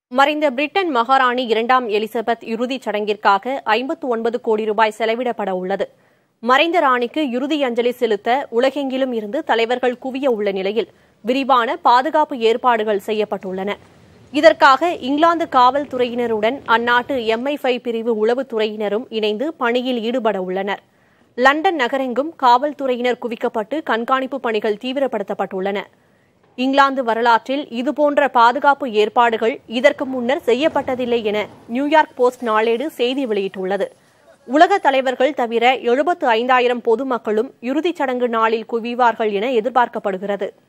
மறைந்த பிரிட்டன் மகாராணி இரண்டாம் எலிசபெத் இறுதிச் சடங்கிற்காக ஐம்பத்து ஒன்பது கோடி ரூபாய் செலவிடப்பட உள்ளது மறைந்த ராணிக்கு இறுதி அஞ்சலி செலுத்த உலகெங்கிலும் இருந்து தலைவர்கள் குவிய உள்ள நிலையில் விரிவான பாதுகாப்பு ஏற்பாடுகள் செய்யப்பட்டுள்ளன இதற்காக இங்கிலாந்து காவல்துறையினருடன் அந்நாட்டு எம்ஐ ஃபைவ் பிரிவு உளவுத்துறையினரும் இணைந்து பணியில் ஈடுபட உள்ளனர் லண்டன் நகரெங்கும் காவல்துறையினர் குவிக்கப்பட்டு கண்காணிப்பு பணிகள் தீவிரப்படுத்தப்பட்டுள்ளன இங்கிலாந்து வரலாற்றில் இதுபோன்ற பாதுகாப்பு ஏற்பாடுகள் இதற்கு முன்னர் செய்யப்பட்டதில்லை என நியூயார்க் போஸ்ட் நாளேடு செய்தி வெளியிட்டுள்ளது உலக தலைவர்கள் தவிர எழுபத்து ஐந்தாயிரம் பொதுமக்களும் இறுதிச் சடங்கு நாளில் குவிவார்கள் என எதிர்பார்க்கப்படுகிறது